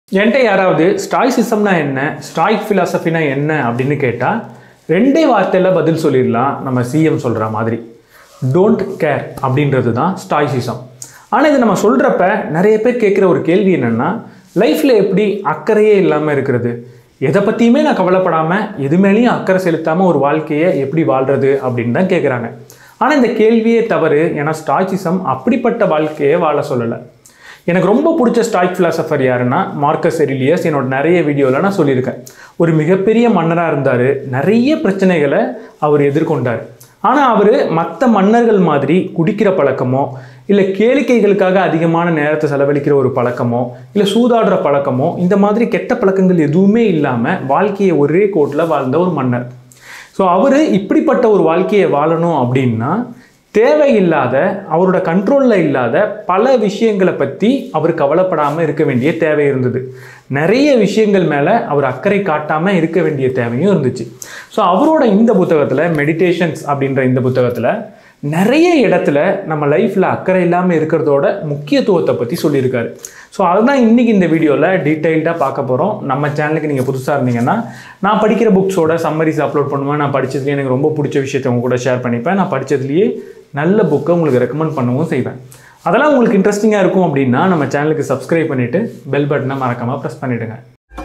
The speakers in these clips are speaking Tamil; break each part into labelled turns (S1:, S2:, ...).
S1: என்கிட்ட யாராவது ஸ்டாய்சிசம்னா என்ன ஸ்டாய்க் ஃபிலாசபினா என்ன அப்படின்னு கேட்டால் ரெண்டே வார்த்தையில் பதில் சொல்லிடலாம் நம்ம சிஎம் சொல்கிற மாதிரி டோன்ட் கேர் அப்படின்றது தான் ஸ்டாய்சிசம் ஆனால் இது நம்ம சொல்கிறப்ப நிறைய பேர் கேட்குற ஒரு கேள்வி என்னென்னா லைஃப்பில் எப்படி அக்கறையே இல்லாமல் இருக்கிறது எதை பற்றியுமே நான் கவலைப்படாமல் எது மேலேயும் அக்கறை செலுத்தாமல் ஒரு வாழ்க்கையை எப்படி வாழ்கிறது அப்படின்னு தான் கேட்குறாங்க ஆனால் இந்த கேள்வியே தவறு ஏன்னா ஸ்டாய்சிசம் அப்படிப்பட்ட வாழ்க்கையை வாழ சொல்லலை எனக்கு ரொம்ப பிடிச்ச ஸ்டாய்க் ஃபிலாசபர் யாருன்னா மார்க்கஸ் எரிலியஸ் என்னோட நிறைய வீடியோவில் நான் சொல்லியிருக்கேன் ஒரு மிகப்பெரிய மன்னராக இருந்தார் நிறைய பிரச்சனைகளை அவர் எதிர்கொண்டார் ஆனால் அவர் மற்ற மன்னர்கள் மாதிரி குடிக்கிற பழக்கமோ இல்லை கேளிக்கைகளுக்காக அதிகமான நேரத்தை செலவழிக்கிற ஒரு பழக்கமோ இல்லை சூதாடுற பழக்கமோ இந்த மாதிரி கெட்ட பழக்கங்கள் எதுவுமே இல்லாமல் வாழ்க்கையை ஒரே கோட்டில் வாழ்ந்த ஒரு மன்னர் ஸோ அவர் இப்படிப்பட்ட ஒரு வாழ்க்கையை வாழணும் அப்படின்னா தேவையில்லாத அவரோட கண்ட்ரோலில் இல்லாத பல விஷயங்களை பற்றி அவர் கவலைப்படாமல் இருக்க வேண்டிய தேவை இருந்தது நிறைய விஷயங்கள் மேலே அவர் அக்கறை காட்டாமல் இருக்க வேண்டிய தேவையும் இருந்துச்சு ஸோ அவரோட இந்த புத்தகத்தில் மெடிடேஷன்ஸ் அப்படின்ற இந்த புத்தகத்தில் நிறைய இடத்துல நம்ம லைஃப்பில் அக்கறை இல்லாமல் இருக்கிறதோட முக்கியத்துவத்தை பற்றி சொல்லியிருக்காரு ஸோ அதுதான் இன்றைக்கி இந்த வீடியோவில் டீட்டெயில்டாக பார்க்க போகிறோம் நம்ம சேனலுக்கு நீங்கள் புதுசாக இருந்தீங்கன்னா நான் படிக்கிற புக்ஸோட சம்மரிஸ் அப்லோட் பண்ணுவேன் நான் படித்ததுலேயே எனக்கு ரொம்ப பிடிச்ச விஷயத்தை உங்க கூட ஷேர் பண்ணிப்பேன் நான் படித்ததுலேயே நல்ல புக்கை உங்களுக்கு ரெக்கமெண்ட் பண்ணவும் செய்வேன் அதெல்லாம் உங்களுக்கு இன்ட்ரெஸ்டிங்காக இருக்கும் அப்படின்னா நம்ம சேனலுக்கு சப்ஸ்கிரைப் பண்ணிவிட்டு பெல் பட்டனை மறக்காமல் ப்ரெஸ் பண்ணிவிடுங்க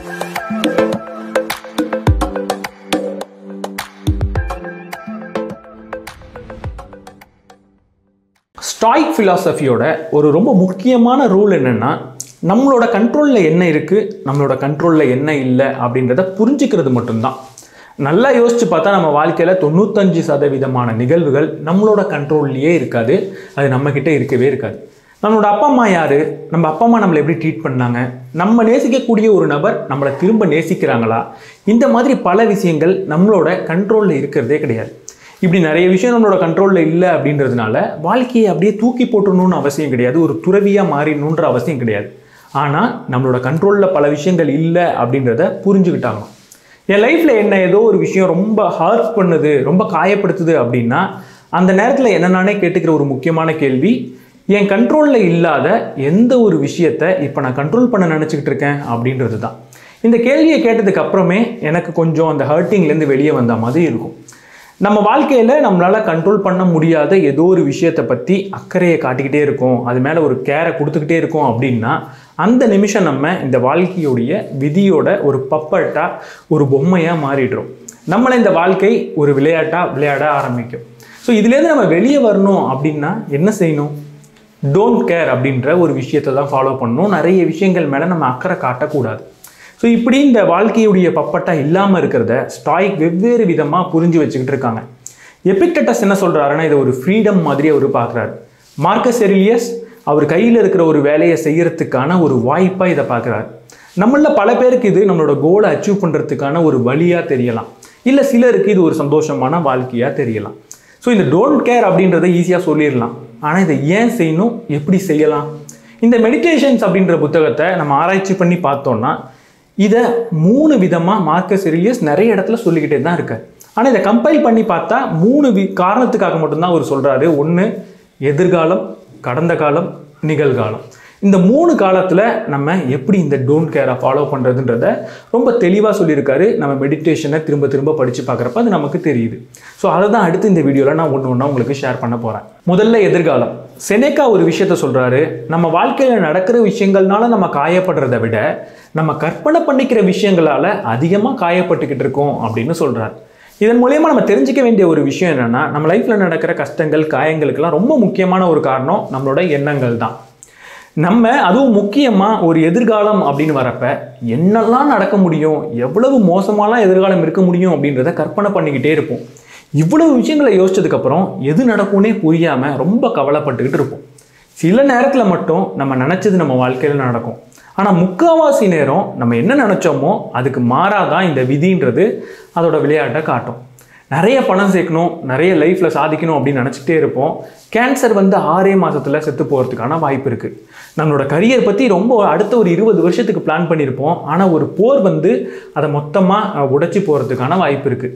S1: ஸ்டாய்க் ஃபிலாசபியோட ஒரு ரொம்ப முக்கியமான ரூல் என்னென்னா நம்மளோட கண்ட்ரோலில் என்ன இருக்குது நம்மளோட கண்ட்ரோலில் என்ன இல்லை அப்படின்றத புரிஞ்சுக்கிறது மட்டும்தான் நல்லா யோசிச்சு பார்த்தா நம்ம வாழ்க்கையில் தொண்ணூத்தஞ்சு சதவீதமான நிகழ்வுகள் நம்மளோட கண்ட்ரோல்லையே இருக்காது அது நம்மக்கிட்ட இருக்கவே இருக்காது நம்மளோட அப்பா அம்மா யார் நம்ம அப்பா அம்மா நம்மளை எப்படி ட்ரீட் பண்ணாங்க நம்ம நேசிக்கக்கூடிய ஒரு நபர் நம்மளை திரும்ப நேசிக்கிறாங்களா இந்த மாதிரி பல விஷயங்கள் நம்மளோட கண்ட்ரோலில் இருக்கிறதே கிடையாது இப்படி நிறைய விஷயம் நம்மளோட கண்ட்ரோலில் இல்லை அப்படின்றதுனால வாழ்க்கையை அப்படியே தூக்கி போட்டுடணும்னு அவசியம் கிடையாது ஒரு துறவியாக மாறிடணுன்ற அவசியம் கிடையாது ஆனால் நம்மளோட கண்ட்ரோலில் பல விஷயங்கள் இல்லை அப்படின்றத புரிஞ்சுக்கிட்டாங்க என் லைஃப்பில் என்ன ஏதோ ஒரு விஷயம் ரொம்ப ஹார்ட் பண்ணுது ரொம்ப காயப்படுத்துது அப்படின்னா அந்த நேரத்தில் என்ன நானே கேட்டுக்கிற ஒரு முக்கியமான கேள்வி என் கண்ட்ரோலில் இல்லாத எந்த ஒரு விஷயத்தை இப்போ நான் கண்ட்ரோல் பண்ண நினச்சிக்கிட்டு இருக்கேன் அப்படின்றது தான் இந்த கேள்வியை கேட்டதுக்கு அப்புறமே எனக்கு கொஞ்சம் அந்த ஹர்ட்டிங்லேருந்து வெளியே வந்த மாதிரி இருக்கும் நம்ம வாழ்க்கையில் நம்மளால் கண்ட்ரோல் பண்ண முடியாத ஏதோ ஒரு விஷயத்தை பற்றி அக்கறையை காட்டிக்கிட்டே இருக்கோம் அது மேலே ஒரு கேரை கொடுத்துக்கிட்டே இருக்கோம் அப்படின்னா அந்த நிமிஷம் நம்ம இந்த வாழ்க்கையுடைய விதியோட ஒரு பப்பட்டாக ஒரு பொம்மையாக மாறிடுறோம் நம்மளை இந்த வாழ்க்கை ஒரு விளையாட்டாக விளையாட ஆரம்பிக்கும் ஸோ இதுலேருந்து நம்ம வெளியே வரணும் அப்படின்னா என்ன செய்யணும் டோன்ட் கேர் அப்படின்ற ஒரு விஷயத்தை தான் ஃபாலோ பண்ணணும் நிறைய விஷயங்கள் மேலே நம்ம அக்கறை காட்டக்கூடாது ஸோ இப்படி இந்த வாழ்க்கையுடைய பப்பட்டா இல்லாமல் இருக்கிறத ஸ்டாய்க் வெவ்வேறு விதமாக புரிஞ்சு வச்சுக்கிட்டு இருக்காங்க எபிக்டட்டஸ் என்ன சொல்கிறாருன்னா இதை ஒரு ஃப்ரீடம் மாதிரி அவர் பார்க்குறாரு மார்க்கஸ் எரிலியஸ் அவர் கையில் இருக்கிற ஒரு வேலையை செய்யறதுக்கான ஒரு வாய்ப்பாக இதை பார்க்குறாரு நம்மள பல பேருக்கு இது நம்மளோட கோலை அச்சீவ் பண்ணுறதுக்கான ஒரு வழியாக தெரியலாம் இல்லை சிலருக்கு இது ஒரு சந்தோஷமான வாழ்க்கையாக தெரியலாம் ஸோ இந்த டோன்ட் கேர் அப்படின்றத ஈஸியாக சொல்லிடலாம் ஆனால் இதை ஏன் செய்யணும் எப்படி செய்யலாம் இந்த மெடிடேஷன்ஸ் அப்படின்ற புத்தகத்தை நம்ம ஆராய்ச்சி பண்ணி பார்த்தோம்னா இதை மூணு விதமாக மார்க்கஸ் எரிலியஸ் நிறைய இடத்துல சொல்லிக்கிட்டே தான் இருக்கார் ஆனால் இதை கம்பைல் பண்ணி பார்த்தா மூணு வி காரணத்துக்காக மட்டும்தான் அவர் சொல்கிறாரு ஒன்று எதிர்காலம் கடந்த காலம் நிகழ்காலம் இந்த மூணு காலத்தில் நம்ம எப்படி இந்த டோன்ட் கேரை ஃபாலோ பண்ணுறதுன்றத ரொம்ப தெளிவாக சொல்லியிருக்காரு நம்ம மெடிடேஷனை திரும்ப திரும்ப படித்து பார்க்குறப்ப அது நமக்கு தெரியுது ஸோ அதை தான் அடுத்து இந்த வீடியோவில் நான் ஒன்று ஒன்றா உங்களுக்கு ஷேர் பண்ண போகிறேன் முதல்ல எதிர்காலம் செனேக்கா ஒரு விஷயத்த சொல்கிறாரு நம்ம வாழ்க்கையில் நடக்கிற விஷயங்கள்னால நம்ம காயப்படுறத விட நம்ம கற்பனை பண்ணிக்கிற விஷயங்களால் அதிகமாக காயப்பட்டுக்கிட்டு இருக்கோம் அப்படின்னு சொல்கிறார் இதன் மூலயமா நம்ம தெரிஞ்சிக்க வேண்டிய ஒரு விஷயம் என்னென்னா நம்ம லைஃப்பில் நடக்கிற கஷ்டங்கள் காயங்களுக்கெல்லாம் ரொம்ப முக்கியமான ஒரு காரணம் நம்மளோட எண்ணங்கள் தான் நம்ம அதுவும் முக்கியமாக ஒரு எதிர்காலம் அப்படின்னு வரப்ப என்னெல்லாம் நடக்க முடியும் எவ்வளவு மோசமாலாம் எதிர்காலம் இருக்க முடியும் அப்படின்றத கற்பனை பண்ணிக்கிட்டே இருப்போம் இவ்வளவு விஷயங்களை யோசிச்சதுக்கப்புறம் எது நடக்கும்னே புரியாமல் ரொம்ப கவலைப்பட்டுக்கிட்டு இருப்போம் சில நேரத்தில் மட்டும் நம்ம நினச்சது நம்ம வாழ்க்கையில் நடக்கும் ஆனால் முக்கால்வாசி நேரம் நம்ம என்ன நினச்சோமோ அதுக்கு மாறாதான் இந்த விதின்றது அதோட விளையாட்டை காட்டும் நிறைய பணம் சேர்க்கணும் நிறைய லைஃப்பில் சாதிக்கணும் அப்படின்னு நினச்சிக்கிட்டே இருப்போம் கேன்சர் வந்து ஆறே மாதத்தில் செத்து போகிறதுக்கான வாய்ப்பு இருக்குது நம்மளோட கரியர் பற்றி ரொம்ப அடுத்த ஒரு இருபது வருஷத்துக்கு பிளான் பண்ணியிருப்போம் ஆனால் ஒரு போர் வந்து அதை மொத்தமாக உடைச்சி போகிறதுக்கான வாய்ப்பு இருக்குது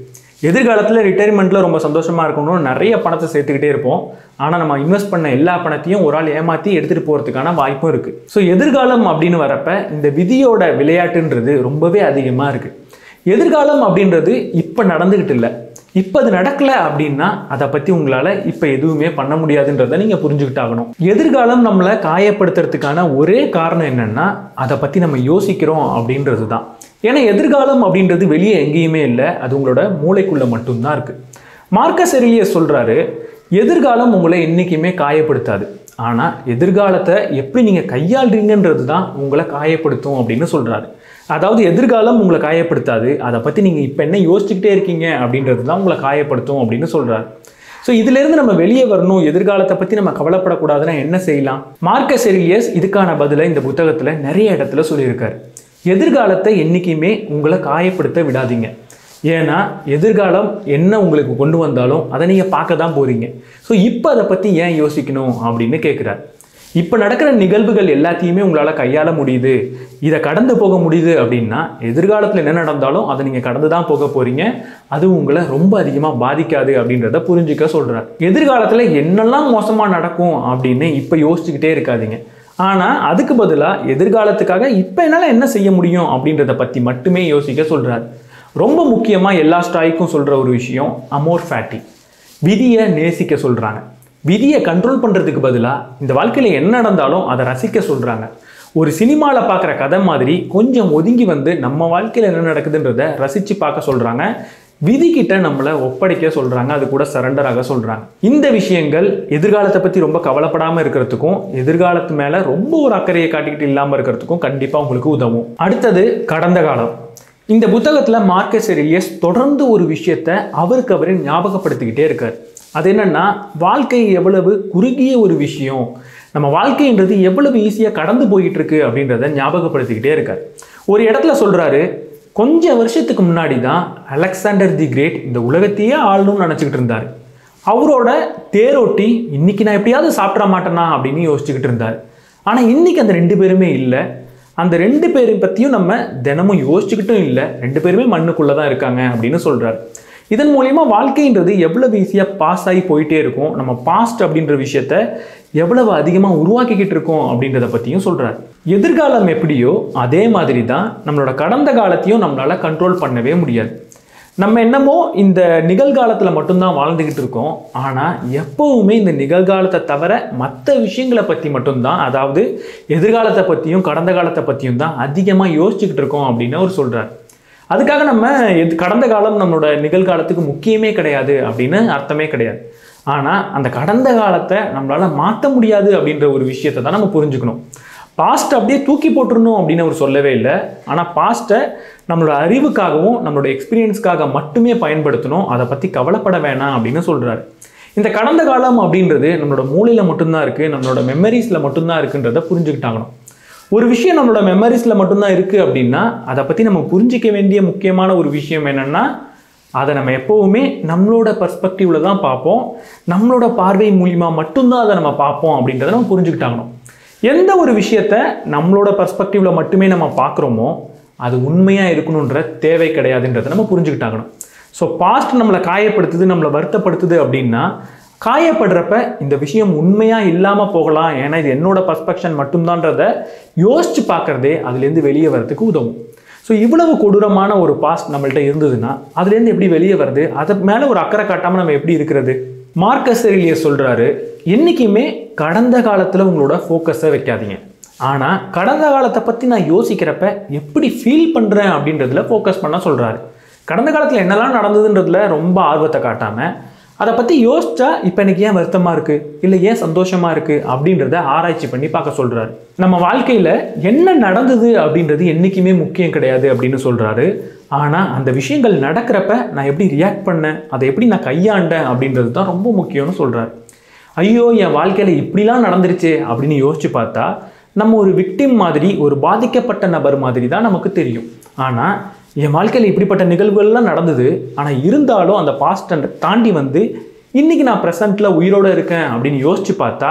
S1: எதிர்காலத்தில் ரிட்டைர்மெண்ட்டில் ரொம்ப சந்தோஷமாக இருக்கணும்னு நிறைய பணத்தை சேர்த்துக்கிட்டே இருப்போம் ஆனால் நம்ம இன்வெஸ்ட் பண்ண எல்லா பணத்தையும் ஒரு ஆள் ஏமாற்றி எடுத்துகிட்டு போகிறதுக்கான வாய்ப்பும் இருக்குது ஸோ எதிர்காலம் அப்படின்னு வரப்ப இந்த விதியோட விளையாட்டுன்றது ரொம்பவே அதிகமாக இருக்குது எதிர்காலம் அப்படின்றது இப்போ நடந்துக்கிட்டு இல்லை இப்போ அது நடக்கல அப்படின்னா அதை பற்றி உங்களால் இப்போ எதுவுமே பண்ண முடியாதுன்றதை நீங்கள் புரிஞ்சுக்கிட்டாகணும் எதிர்காலம் நம்மளை காயப்படுத்துறதுக்கான ஒரே காரணம் என்னென்னா அதை பற்றி நம்ம யோசிக்கிறோம் அப்படின்றது தான் ஏன்னா எதிர்காலம் அப்படின்றது வெளியே எங்கேயுமே இல்லை அது உங்களோட மூளைக்குள்ளே மட்டும்தான் இருக்குது மார்க்கஸ் எரிலியஸ் சொல்கிறாரு எதிர்காலம் உங்களை என்றைக்குமே காயப்படுத்தாது ஆனால் எதிர்காலத்தை எப்படி நீங்கள் கையாளுறீங்கன்றது தான் உங்களை காயப்படுத்தும் அப்படின்னு சொல்கிறாரு அதாவது எதிர்காலம் உங்களை காயப்படுத்தாது அதை பற்றி நீங்கள் இப்போ என்ன யோசிச்சுக்கிட்டே இருக்கீங்க அப்படின்றது தான் உங்களை காயப்படுத்தும் அப்படின்னு சொல்கிறாரு ஸோ இதிலிருந்து நம்ம வெளியே வரணும் எதிர்காலத்தை பற்றி நம்ம கவலைப்படக்கூடாதுன்னா என்ன செய்யலாம் மார்க்கஸ் எரிலியஸ் இதுக்கான பதிலை இந்த புத்தகத்தில் நிறைய இடத்துல சொல்லியிருக்காரு எதிர்காலத்தை என்றைக்குமே உங்களை காயப்படுத்த விடாதீங்க ஏன்னா எதிர்காலம் என்ன உங்களுக்கு கொண்டு வந்தாலும் அதை நீங்கள் பார்க்க தான் போகிறீங்க ஸோ இப்போ அதை பற்றி ஏன் யோசிக்கணும் அப்படின்னு கேட்குறார் இப்போ நடக்கிற நிகழ்வுகள் எல்லாத்தையுமே உங்களால் கையாள முடியுது இதை கடந்து போக முடியுது அப்படின்னா எதிர்காலத்தில் என்ன நடந்தாலும் அதை நீங்கள் கடந்து தான் போக போகிறீங்க அது உங்களை ரொம்ப அதிகமாக பாதிக்காது அப்படின்றத புரிஞ்சுக்க சொல்கிறார் எதிர்காலத்தில் என்னெல்லாம் மோசமாக நடக்கும் அப்படின்னு இப்போ யோசிச்சுக்கிட்டே இருக்காதீங்க ஆனால் அதுக்கு பதிலாக எதிர்காலத்துக்காக இப்போ என்னால் என்ன செய்ய முடியும் அப்படின்றத பற்றி மட்டுமே யோசிக்க சொல்கிறார் ரொம்ப முக்கியமாக எல்லா ஸ்டாய்க்கும் சொல்கிற ஒரு விஷயம் அமோர் ஃபேட்டி விதியை நேசிக்க சொல்கிறாங்க விதியை கண்ட்ரோல் பண்ணுறதுக்கு பதிலாக இந்த வாழ்க்கையில் என்ன நடந்தாலும் அதை ரசிக்க சொல்கிறாங்க ஒரு சினிமாவில் பார்க்குற கதை மாதிரி கொஞ்சம் ஒதுங்கி வந்து நம்ம வாழ்க்கையில் என்ன நடக்குதுன்றதை ரசித்து பார்க்க சொல்கிறாங்க விதிக்கிட்ட நம்மளை ஒப்படைக்க சொல்கிறாங்க அது கூட சரண்டராக சொல்கிறாங்க இந்த விஷயங்கள் எதிர்காலத்தை பற்றி ரொம்ப கவலைப்படாமல் இருக்கிறதுக்கும் எதிர்காலத்து மேலே ரொம்ப ஒரு அக்கறையை காட்டிக்கிட்டு இல்லாமல் இருக்கிறதுக்கும் கண்டிப்பாக உங்களுக்கு உதவும் அடுத்தது கடந்த காலம் இந்த புத்தகத்தில் மார்க்கஸ் எரிலியஸ் தொடர்ந்து ஒரு விஷயத்தை அவருக்கு அவரே ஞாபகப்படுத்திக்கிட்டே இருக்கார் அது என்னன்னா வாழ்க்கை எவ்வளவு குறுகிய ஒரு விஷயம் நம்ம வாழ்க்கைன்றது எவ்வளவு ஈஸியாக கடந்து போயிட்டு இருக்கு அப்படின்றத ஞாபகப்படுத்திக்கிட்டே இருக்கார் ஒரு இடத்துல சொல்றாரு கொஞ்சம் வருஷத்துக்கு முன்னாடி தான் அலெக்சாண்டர் தி கிரேட் இந்த உலகத்தையே ஆளணும்னு நினச்சிக்கிட்டு இருந்தார் அவரோட தேரோட்டி இன்னைக்கு நான் எப்படியாவது சாப்பிட மாட்டேனா அப்படின்னு யோசிச்சுக்கிட்டு இருந்தார் ஆனால் இன்னைக்கு அந்த ரெண்டு பேருமே இல்லை அந்த ரெண்டு பேரை பற்றியும் நம்ம தினமும் யோசிச்சுக்கிட்டும் இல்லை ரெண்டு பேருமே மண்ணுக்குள்ளே தான் இருக்காங்க அப்படின்னு சொல்கிறார் இதன் மூலயமா வாழ்க்கைன்றது எவ்வளவு ஈஸியாக பாஸ் ஆகி போயிட்டே இருக்கும் நம்ம பாஸ்ட் அப்படின்ற விஷயத்த எவ்வளவு அதிகமாக உருவாக்கிக்கிட்டு இருக்கோம் அப்படின்றத பற்றியும் சொல்கிறார் எதிர்காலம் எப்படியோ அதே மாதிரி தான் நம்மளோட கடந்த காலத்தையும் நம்மளால் கண்ட்ரோல் பண்ணவே முடியாது நம்ம என்னமோ இந்த நிகழ்காலத்தில் மட்டும்தான் வாழ்ந்துக்கிட்டு இருக்கோம் ஆனால் எப்போவுமே இந்த நிகழ்காலத்தை தவிர மற்ற விஷயங்களை பற்றி மட்டும்தான் அதாவது எதிர்காலத்தை பற்றியும் கடந்த காலத்தை பற்றியும் தான் அதிகமாக யோசிச்சுக்கிட்டு இருக்கோம் அப்படின்னு அவர் சொல்கிறார் அதுக்காக நம்ம எது கடந்த காலம் நம்மளோட நிகழ்காலத்துக்கு முக்கியமே கிடையாது அப்படின்னு அர்த்தமே கிடையாது ஆனால் அந்த கடந்த காலத்தை நம்மளால் மாற்ற முடியாது அப்படின்ற ஒரு விஷயத்தை தான் நம்ம புரிஞ்சுக்கணும் பாஸ்ட் அப்படியே தூக்கி போட்டுருணும் அப்படின்னு அவர் சொல்லவே இல்லை ஆனால் பாஸ்ட்டை நம்மளோட அறிவுக்காகவும் நம்மளோட எக்ஸ்பீரியன்ஸ்க்காக மட்டுமே பயன்படுத்தணும் அதை பற்றி கவலைப்பட வேணாம் அப்படின்னு சொல்கிறாரு இந்த கடந்த காலம் அப்படின்றது நம்மளோட மூளையில் மட்டும்தான் இருக்குது நம்மளோட மெமரிஸில் மட்டும்தான் இருக்குன்றதை புரிஞ்சுக்கிட்டாங்கணும் ஒரு விஷயம் நம்மளோட மெமரிஸில் மட்டும்தான் இருக்குது அப்படின்னா அதை பற்றி நம்ம புரிஞ்சிக்க வேண்டிய முக்கியமான ஒரு விஷயம் என்னென்னா அதை நம்ம எப்போவுமே நம்மளோட பர்ஸ்பெக்டிவில் தான் பார்ப்போம் நம்மளோட பார்வை மூலிமா மட்டும்தான் அதை நம்ம பார்ப்போம் அப்படின்றத நம்ம புரிஞ்சுக்கிட்டாங்கணும் எந்த ஒரு விஷயத்த நம்மளோட பர்ஸ்பெக்டிவில் மட்டுமே நம்ம பார்க்குறோமோ அது உண்மையாக இருக்கணுன்ற தேவை கிடையாதுன்றதை நம்ம புரிஞ்சுக்கிட்டாங்கணும் ஸோ பாஸ்ட் நம்மளை காயப்படுத்துது நம்மளை வருத்தப்படுத்துது அப்படின்னா காயப்படுறப்ப இந்த விஷயம் உண்மையாக இல்லாமல் போகலாம் ஏன்னா இது என்னோட பர்ஸ்பெக்ஷன் மட்டும்தான்றத யோசிச்சு பார்க்குறதே அதுலேருந்து வெளியே வரதுக்கு உதவும் ஸோ இவ்வளவு கொடூரமான ஒரு பாஸ்ட் நம்மள்ட்ட இருந்ததுன்னா அதுலேருந்து எப்படி வெளியே வருது அது மேலே ஒரு அக்கறை காட்டாமல் நம்ம எப்படி இருக்கிறது மார்க்கஸ் எரிலியஸ் சொல்கிறாரு என்றைக்குமே கடந்த காலத்தில் உங்களோட ஃபோக்கஸை வைக்காதீங்க ஆனால் கடந்த காலத்தை பற்றி நான் யோசிக்கிறப்ப எப்படி ஃபீல் பண்ணுறேன் அப்படின்றதுல ஃபோக்கஸ் பண்ண சொல்கிறாரு கடந்த காலத்தில் என்னெல்லாம் நடந்ததுன்றதுல ரொம்ப ஆர்வத்தை காட்டாமல் அதை பற்றி யோசிச்சா இப்போ எனக்கு ஏன் வருத்தமாக இருக்குது இல்லை ஏன் சந்தோஷமாக இருக்குது அப்படின்றத ஆராய்ச்சி பண்ணி பார்க்க சொல்கிறாரு நம்ம வாழ்க்கையில் என்ன நடந்தது அப்படின்றது என்றைக்குமே முக்கியம் கிடையாது அப்படின்னு சொல்கிறாரு ஆனால் அந்த விஷயங்கள் நடக்கிறப்ப நான் எப்படி ரியாக்ட் பண்ணேன் அதை எப்படி நான் கையாண்டேன் அப்படின்றது தான் ரொம்ப முக்கியம்னு சொல்கிறாரு ஐயோ என் வாழ்க்கையில் இப்படிலாம் நடந்துருச்சு அப்படின்னு யோசிச்சு பார்த்தா நம்ம ஒரு விக்டிம் மாதிரி ஒரு பாதிக்கப்பட்ட நபர் மாதிரி தான் நமக்கு தெரியும் ஆனால் என் வாழ்க்கையில் இப்படிப்பட்ட நிகழ்வுகள்லாம் நடந்தது ஆனால் இருந்தாலும் அந்த பாஸ்ட்டை தாண்டி வந்து இன்றைக்கி நான் ப்ரெசண்ட்டில் உயிரோடு இருக்கேன் அப்படின்னு யோசிச்சு பார்த்தா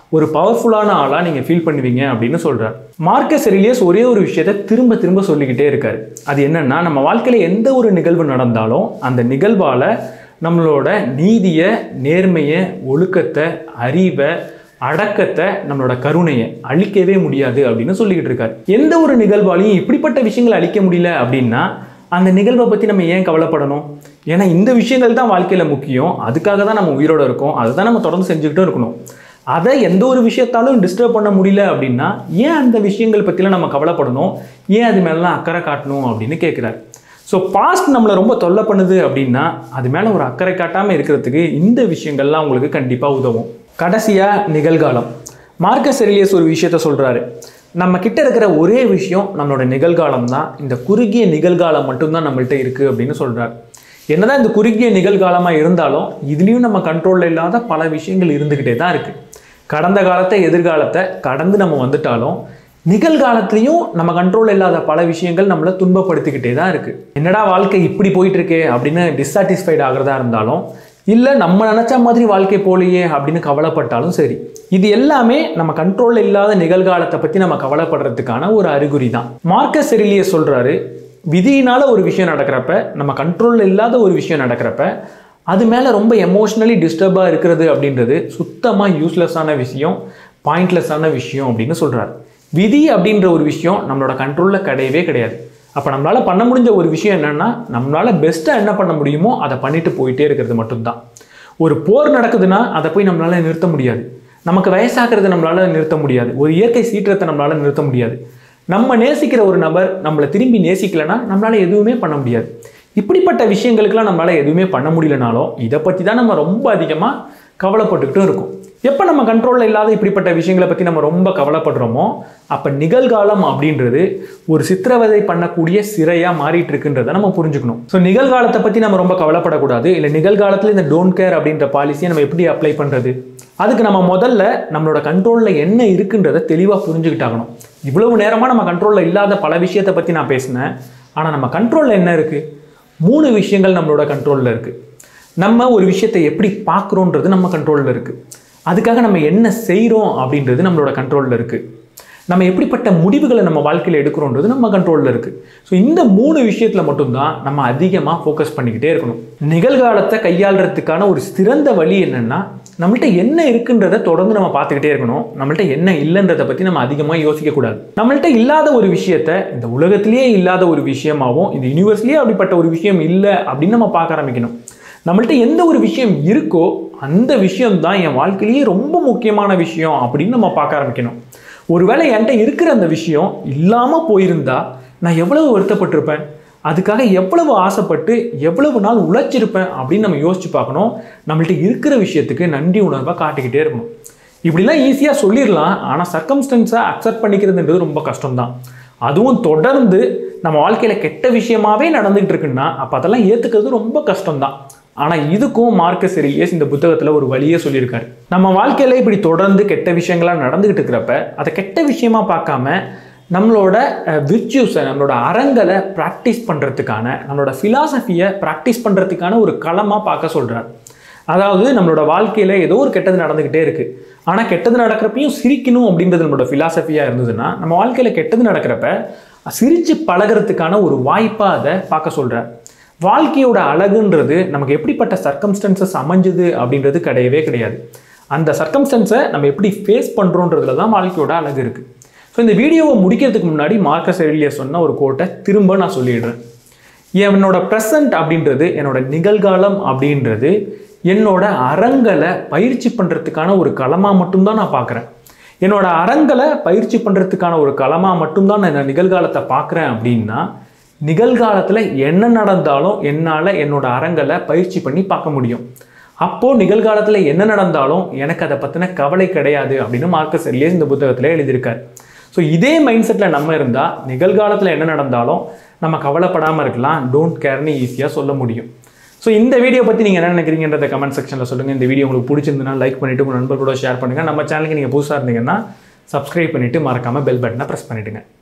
S1: ஒரு பவர்ஃபுல்லான ஆளாக நீங்கள் ஃபீல் பண்ணுவீங்க அப்படின்னு சொல்கிறார் மார்க்கஸ் எரிலியஸ் ஒரே ஒரு விஷயத்தை திரும்ப திரும்ப சொல்லிக்கிட்டே இருக்காரு அது என்னன்னா நம்ம வாழ்க்கையில் எந்த ஒரு நிகழ்வு நடந்தாலும் அந்த நிகழ்வால் நம்மளோட நீதியை நேர்மையை ஒழுக்கத்தை அறிவை அடக்கத்தை நம்மளோட கருணையை அழிக்கவே முடியாது அப்படின்னு சொல்லிக்கிட்டு இருக்காரு எந்த ஒரு நிகழ்வாலையும் இப்படிப்பட்ட விஷயங்களை அழிக்க முடியல அப்படின்னா அந்த நிகழ்வை பற்றி நம்ம ஏன் கவலைப்படணும் ஏன்னா இந்த விஷயங்கள் தான் வாழ்க்கையில் முக்கியம் அதுக்காக தான் நம்ம உயிரோட இருக்கோம் அதை தான் நம்ம தொடர்ந்து செஞ்சுக்கிட்டும் இருக்கணும் அதை எந்த ஒரு விஷயத்தாலும் டிஸ்டர்ப் பண்ண முடியல அப்படின்னா ஏன் அந்த விஷயங்கள் பற்றிலாம் நம்ம கவலைப்படணும் ஏன் அது மேலாம் அக்கறை காட்டணும் அப்படின்னு கேட்குறாரு ஸோ பாஸ்ட் நம்மளை ரொம்ப தொல்லை பண்ணுது அப்படின்னா அது மேலே ஒரு அக்கறை காட்டாமல் இருக்கிறதுக்கு இந்த விஷயங்கள்லாம் உங்களுக்கு கண்டிப்பாக உதவும் கடைசியாக நிகழ்காலம் மார்க்கஸ் எரிலியஸ் ஒரு விஷயத்த சொல்கிறாரு நம்ம கிட்ட இருக்கிற ஒரே விஷயம் நம்மளோட நிகழ்காலம் தான் இந்த குறுகிய நிகழ்காலம் மட்டும்தான் நம்மள்ட்ட இருக்குது அப்படின்னு சொல்கிறார் என்னதான் இந்த குறுகிய நிகழ்காலமாக இருந்தாலும் இதுலேயும் நம்ம கண்ட்ரோலில் இல்லாத பல விஷயங்கள் இருந்துக்கிட்டே தான் இருக்குது கடந்த காலத்தை எதிர்காலத்தை கடந்து நம்ம வந்துட்டாலும் நிகழ்காலத்துலேயும் நம்ம கண்ட்ரோல் இல்லாத பல விஷயங்கள் நம்மளை துன்பப்படுத்திக்கிட்டே தான் இருக்குது என்னடா வாழ்க்கை இப்படி போயிட்டு இருக்கே அப்படின்னு டிஸாட்டிஸ்ஃபைட் ஆகிறதா இருந்தாலும் இல்லை நம்ம நினச்ச மாதிரி வாழ்க்கை போலையே அப்படின்னு கவலைப்பட்டாலும் சரி இது எல்லாமே நம்ம கண்ட்ரோலில் இல்லாத நிகழ்காலத்தை பற்றி நம்ம கவலைப்படுறதுக்கான ஒரு அறிகுறி தான் மார்க்கஸ் எரிலிய சொல்கிறாரு விதியினால் ஒரு விஷயம் நடக்கிறப்ப நம்ம கண்ட்ரோலில் இல்லாத ஒரு விஷயம் நடக்கிறப்ப அது மேலே ரொம்ப எமோஷ்னலி டிஸ்டர்பாக இருக்கிறது அப்படின்றது சுத்தமாக யூஸ்லெஸ்ஸான விஷயம் பாயிண்ட்லெஸ்ஸான விஷயம் அப்படின்னு சொல்கிறார் விதி அப்படின்ற ஒரு விஷயம் நம்மளோட கண்ட்ரோலில் கிடையவே கிடையாது அப்போ நம்மளால் பண்ண முடிஞ்ச ஒரு விஷயம் என்னென்னா நம்மளால் பெஸ்ட்டாக என்ன பண்ண முடியுமோ அதை பண்ணிட்டு போயிட்டே இருக்கிறது மட்டும்தான் ஒரு போர் நடக்குதுன்னா அதை போய் நம்மளால் நிறுத்த முடியாது நமக்கு வயசாகிறது நம்மளால் நிறுத்த முடியாது ஒரு இயற்கை சீற்றத்தை நம்மளால் நிறுத்த முடியாது நம்ம நேசிக்கிற ஒரு நபர் நம்மளை திரும்பி நேசிக்கலைன்னா நம்மளால் எதுவுமே பண்ண முடியாது இப்படிப்பட்ட விஷயங்களுக்கெல்லாம் நம்மளால் எதுவுமே பண்ண முடியலனாலும் இதை பற்றி தான் நம்ம ரொம்ப அதிகமாக கவலைப்பட்டுக்கிட்டும் இருக்கும் எப்போ நம்ம கண்ட்ரோலில் இல்லாத இப்படிப்பட்ட விஷயங்களை பற்றி நம்ம ரொம்ப கவலைப்படுறோமோ அப்போ நிகழ்காலம் அப்படின்றது ஒரு சித்திரவதை பண்ணக்கூடிய சிறையாக மாறிட்டு இருக்குன்றதை நம்ம புரிஞ்சுக்கணும் ஸோ நிகழ்காலத்தை பற்றி நம்ம ரொம்ப கவலைப்படக்கூடாது இல்லை நிகழ்காலத்தில் இந்த டோன்ட் கேர் அப்படின்ற பாலிசியை நம்ம எப்படி அப்ளை பண்ணுறது அதுக்கு நம்ம முதல்ல நம்மளோட கண்ட்ரோலில் என்ன இருக்குன்றதை தெளிவாக புரிஞ்சுக்கிட்டாகணும் இவ்வளவு நேரமாக நம்ம கண்ட்ரோலில் இல்லாத பல விஷயத்தை பற்றி நான் பேசினேன் ஆனால் நம்ம கண்ட்ரோலில் என்ன இருக்குது மூணு விஷயங்கள் நம்மளோட கண்ட்ரோலில் இருக்குது நம்ம ஒரு விஷயத்தை எப்படி பார்க்குறோன்றது நம்ம கண்ட்ரோலில் இருக்குது அதுக்காக நம்ம என்ன செய்கிறோம் அப்படின்றது நம்மளோட கண்ட்ரோலில் இருக்குது நம்ம எப்படிப்பட்ட முடிவுகளை நம்ம வாழ்க்கையில் எடுக்கிறோன்றது நம்ம கண்ட்ரோலில் இருக்குது ஸோ இந்த மூணு விஷயத்தில் மட்டும்தான் நம்ம அதிகமாக ஃபோக்கஸ் பண்ணிக்கிட்டே இருக்கணும் நிகழ்காலத்தை கையாளுறதுக்கான ஒரு சிறந்த வழி என்னென்னா நம்மள்ட்ட என்ன இருக்குன்றதை தொடர்ந்து நம்ம பார்த்துக்கிட்டே இருக்கணும் நம்மள்ட்ட என்ன இல்லைன்றதை பற்றி நம்ம அதிகமாக யோசிக்கக்கூடாது நம்மள்ட்ட இல்லாத ஒரு விஷயத்த இந்த உலகத்திலேயே இல்லாத ஒரு விஷயமாகவும் இந்த யூனிவர்ஸ்லேயே அப்படிப்பட்ட ஒரு விஷயம் இல்லை அப்படின்னு நம்ம பார்க்க ஆரம்பிக்கணும் நம்மள்ட்ட எந்த ஒரு விஷயம் இருக்கோ அந்த விஷயம் தான் என் வாழ்க்கையிலேயே ரொம்ப முக்கியமான விஷயம் அப்படின்னு நம்ம பார்க்க ஆரம்பிக்கணும் ஒருவேளை என்கிட்ட இருக்கிற அந்த விஷயம் இல்லாமல் போயிருந்தா நான் எவ்வளவு வருத்தப்பட்டிருப்பேன் அதுக்காக எவ்வளவு ஆசைப்பட்டு எவ்வளவு நாள் உழைச்சிருப்பேன் அப்படின்னு நம்ம யோசிச்சு பார்க்கணும் நம்மள்ட்ட இருக்கிற விஷயத்துக்கு நன்றி உணர்வாக காட்டிக்கிட்டே இருக்கணும் இப்படிலாம் ஈஸியாக சொல்லிடலாம் ஆனால் சர்க்கம்ஸ்டன்ஸை அக்செப்ட் பண்ணிக்கிறதுன்றது ரொம்ப கஷ்டம்தான் அதுவும் தொடர்ந்து நம்ம வாழ்க்கையில் கெட்ட விஷயமாவே நடந்துகிட்டு இருக்குன்னா அப்போ அதெல்லாம் ஏற்றுக்கிறது ரொம்ப கஷ்டம்தான் ஆனால் இதுக்கும் மார்க்கஸ் எரிலியஸ் இந்த புத்தகத்தில் ஒரு வழியே சொல்லியிருக்காரு நம்ம வாழ்க்கையில் இப்படி தொடர்ந்து கெட்ட விஷயங்கள்லாம் நடந்துகிட்டு இருக்கிறப்ப அதை கெட்ட விஷயமா பார்க்காம நம்மளோட விர்ச்சுஸை நம்மளோட அறங்களை ப்ராக்டிஸ் பண்ணுறதுக்கான நம்மளோட ஃபிலாசபியை ப்ராக்டிஸ் பண்ணுறதுக்கான ஒரு களமாக பார்க்க சொல்கிறார் அதாவது நம்மளோட வாழ்க்கையில் ஏதோ ஒரு கெட்டது நடந்துக்கிட்டே இருக்குது ஆனால் கெட்டது நடக்கிறப்பையும் சிரிக்கணும் அப்படின்றது நம்மளோட ஃபிலாசபியாக இருந்ததுன்னா நம்ம வாழ்க்கையில் கெட்டது நடக்கிறப்ப சிரித்து பழகிறதுக்கான ஒரு வாய்ப்பாக அதை பார்க்க சொல்கிறார் வாழ்க்கையோட அழகுன்றது நமக்கு எப்படிப்பட்ட சர்க்கம்ஸ்டன்சஸ் அமைஞ்சுது அப்படின்றது கிடையவே கிடையாது அந்த சர்க்கம்ஸ்டன்ஸை நம்ம எப்படி ஃபேஸ் பண்ணுறோன்றதுல தான் வாழ்க்கையோட அழகு இருக்குது ஸோ இந்த வீடியோவை முடிக்கிறதுக்கு முன்னாடி மார்க்கஸ் எரிலியா சொன்ன ஒரு கோட்டை திரும்ப நான் சொல்லிடுறேன் என்னோட ப்ரெசன்ட் அப்படின்றது என்னோட நிகழ்காலம் அப்படின்றது என்னோட அறங்களை பயிற்சி பண்ணுறதுக்கான ஒரு களமாக மட்டும்தான் நான் பார்க்குறேன் என்னோட அறங்களை பயிற்சி பண்ணுறதுக்கான ஒரு களமாக மட்டும்தான் நான் இந்த நிகழ்காலத்தை பார்க்குறேன் அப்படின்னா நிகழ்காலத்தில் என்ன நடந்தாலும் என்னால் என்னோட அறங்களை பயிற்சி பண்ணி பார்க்க முடியும் அப்போது நிகழ்காலத்தில் என்ன நடந்தாலும் எனக்கு அதை பற்றின கவலை கிடையாது அப்படின்னு மார்க்கஸ் எல்லியஸ் இந்த புத்தகத்தில் எழுதியிருக்கார் ஸோ இதே மைண்ட் செட்டில் நம்ம இருந்தால் நிகழ்காலத்தில் என்ன நடந்தாலும் நம்ம கவலைப்படாமல் இருக்கலாம் டோன்ட் கேர்னு ஈஸியாக சொல்ல முடியும் ஸோ இந்த வீடியோ பற்றி நீங்கள் என்ன நினைக்கிறீங்கன்றத கமெண்ட் செக்ஷனில் சொல்லுங்கள் இந்த வீடியோ உங்களுக்கு பிடிச்சிருந்ததுன்னா லைக் பண்ணிவிட்டு உங்கள் நண்பர்களோட ஷேர் பண்ணுங்கள் நம்ம சேனலுக்கு நீங்கள் புதுசாக இருந்தீங்கன்னா சப்ஸ்கிரைப் பண்ணிவிட்டு மறக்காமல் பெல் பட்டனை ப்ரெஸ் பண்ணிவிடுங்க